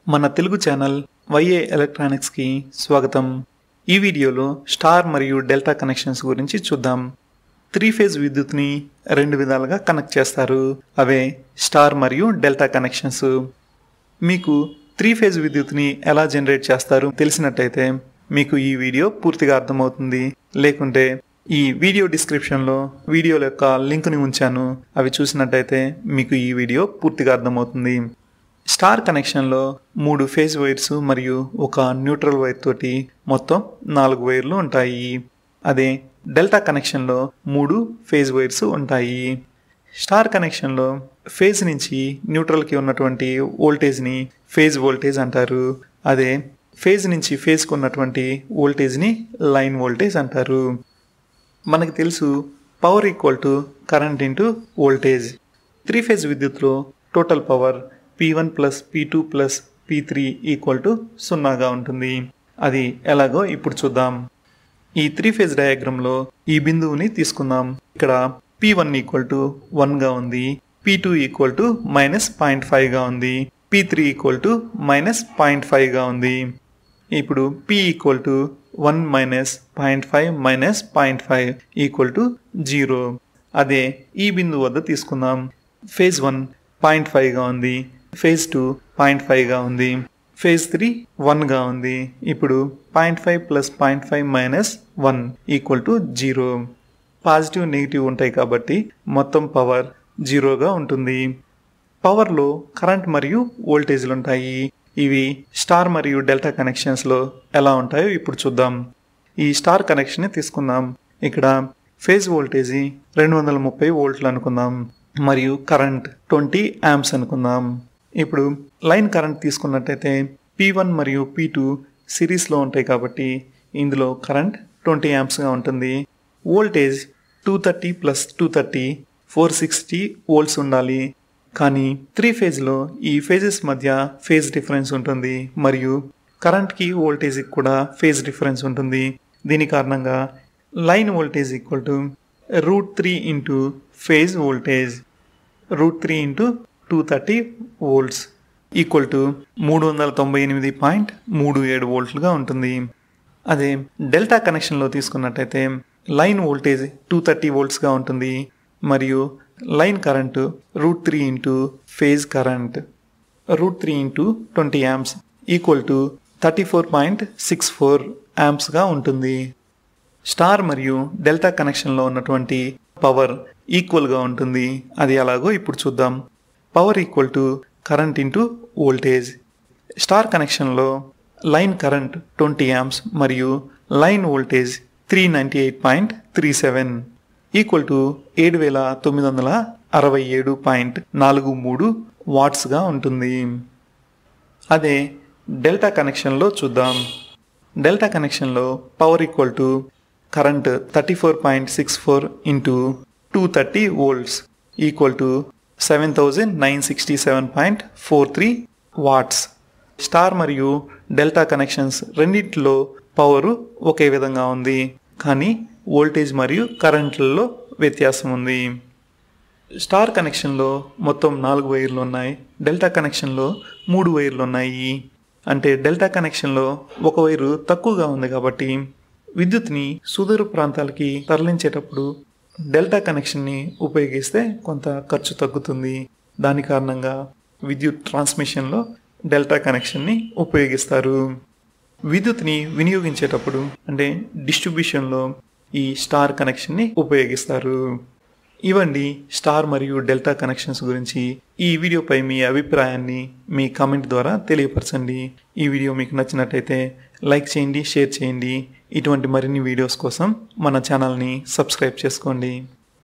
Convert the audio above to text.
మన తెలుగు ఛానల్ వైఏ ఎలక్ట్రానిక్స్కి స్వాగతం ఈ వీడియోలో స్టార్ మరియు డెల్టా కనెక్షన్స్ గురించి చూద్దాం త్రీ ఫేజ్ విద్యుత్ని రెండు విధాలుగా కనెక్ట్ చేస్తారు అవే స్టార్ మరియు డెల్టా కనెక్షన్స్ మీకు త్రీ ఫేజ్ విద్యుత్ని ఎలా జనరేట్ చేస్తారు తెలిసినట్టయితే మీకు ఈ వీడియో పూర్తిగా అర్థమవుతుంది లేకుంటే ఈ వీడియో డిస్క్రిప్షన్లో వీడియోల యొక్క లింక్ని ఉంచాను అవి చూసినట్టయితే మీకు ఈ వీడియో పూర్తిగా అర్థమవుతుంది స్టార్ కనెక్షన్లో మూడు ఫేజ్ వైర్స్ మరియు ఒక న్యూట్రల్ వైర్ తోటి మొత్తం నాలుగు వైర్లు ఉంటాయి అదే డెల్టా కనెక్షన్లో మూడు ఫేజ్ వైర్స్ ఉంటాయి స్టార్ కనెక్షన్లో ఫేజ్ నుంచి న్యూట్రల్కి ఉన్నటువంటి వోల్టేజ్ని ఫేజ్ వోల్టేజ్ అంటారు అదే ఫేజ్ నుంచి ఫేజ్కి ఉన్నటువంటి వోల్టేజ్ని లైన్ వోల్టేజ్ అంటారు మనకి తెలుసు power equal to current into voltage three phase విద్యుత్లో total power P one plus P two plus P three equal to సున్నాగా ఉంటుంది అది ఎలాగో ఇప్పుడు చూద్దాం ఈ త్రీ ఫేజ్ డయాగ్రామ్లో ఈ బిందువుని తీసుకుందాం ఇక్కడ పీ వన్ ఈక్వల్ టు వన్గా ఉంది P two equal to minus point ఫైవ్గా ఉంది P three equal to minus point ఫైవ్గా ఉంది ఇప్పుడు P equal to one minus point five minus point five equal to zero అదే ఈ బిందువు వద్ద తీసుకుందాం ఫేజ్ వన్ పాయింట్ ఫైవ్గా ఉంది ఫేజ్ టూ పాయింట్ ఫైవ్గా ఉంది ఫేజ్ త్రీ వన్గా ఉంది ఇప్పుడు point five plus point five minus one equal to zero positive negative ఉంటాయి కాబట్టి మొత్తం పవర్ జీరోగా ఉంటుంది పవర్లో కరెంట్ మరియు వోల్టేజ్లు ఉంటాయి ఇవి స్టార్ మరియు డెల్టా కనెక్షన్స్లో ఎలా ఉంటాయో ఇప్పుడు చూద్దాం ఈ స్టార్ కనెక్షన్ని తీసుకుందాం ఇక్కడ ఫేజ్ వోల్టేజీ రెండు వందల ముప్పై వోల్ట్లు అనుకుందాం మరియు కరెంట్ ట్వంటీ యాంప్స్ అనుకుందాం ఇప్పుడు లైన్ కరెంట్ తీసుకున్నట్టయితే పీ వన్ మరియు పీ టూ సిరీస్లో ఉంటాయి కాబట్టి ఇందులో కరెంట్ ట్వంటీ యాంప్స్గా ఉంటుంది voltage two thirty plus two thirty four sixty volts ఉండాలి కానీ త్రీ ఫేజ్లో ఈ ఫేజెస్ మధ్య ఫేజ్ డిఫరెన్స్ ఉంటుంది మరియు కరెంట్కి వోల్టేజ్కి కూడా ఫేజ్ డిఫరెన్స్ ఉంటుంది దీని కారణంగా line voltage equal to root three into phase voltage root three into two thirty volts equal to మూడు వందల తొంభై ఎనిమిది పాయింట్ మూడు ఏడు వోల్ట్లుగా ఉంటుంది అదే డెల్టా కనెక్షన్లో తీసుకున్నట్టయితే లైన్ వోల్టేజ్ టూ థర్టీ వోల్ట్స్గా ఉంటుంది మరియు line current root three into phase current root three into twenty amps equal to thirty four point six four యామ్స్గా ఉంటుంది స్టార్ మరియు డెల్టా కనెక్షన్లో ఉన్నటువంటి పవర్ ఈక్వల్గా ఉంటుంది అది ఎలాగో ఇప్పుడు చూద్దాం power equal to current into voltage star కనెక్షన్లో లైన్ కరెంట్ ట్వంటీ యామ్స్ మరియు line voltage three ninety eight point three seven equal to ఏడు వేల తొమ్మిది వందల అరవై ఏడు పాయింట్ నాలుగు మూడు వాట్స్గా ఉంటుంది అదే డెల్టా కనెక్షన్లో చూద్దాం డెల్టా కనెక్షన్లో power equal to current thirty four point six four into two thirty volts equal to seven thousand nine sixty seven point four three watts star మరియు డెల్టా కనెక్షన్స్ రెండింటిలో పవరు ఒకే విధంగా ఉంది కానీ వోల్టేజ్ మరియు కరెంట్లలో వ్యత్యాసం ఉంది స్టార్ కనెక్షన్లో మొత్తం నాలుగు వైర్లు ఉన్నాయి డెల్టా కనెక్షన్లో మూడు వైర్లు ఉన్నాయి అంటే డెల్టా కనెక్షన్లో ఒక వైరు తక్కువగా ఉంది కాబట్టి విద్యుత్ని సుదూర ప్రాంతాలకి తరలించేటప్పుడు డెల్టా కనెక్షన్ని ఉపయోగిస్తే కొంత ఖర్చు తగ్గుతుంది దాని కారణంగా విద్యుత్ ట్రాన్స్మిషన్లో డెల్టా కనెక్షన్ని ఉపయోగిస్తారు విద్యుత్ని వినియోగించేటప్పుడు అంటే డిస్ట్రిబ్యూషన్లో ఈ స్టార్ కనెక్షన్ని ఉపయోగిస్తారు ఇవండి స్టార్ మరియు డెల్టా కనెక్షన్స్ గురించి ఈ వీడియోపై మీ అభిప్రాయాన్ని మీ కామెంట్ ద్వారా తెలియపరచండి ఈ వీడియో మీకు నచ్చినట్టయితే లైక్ చేయండి షేర్ చేయండి ఇటువంటి మరిన్ని వీడియోస్ కోసం మన ఛానల్ని సబ్స్క్రైబ్ చేసుకోండి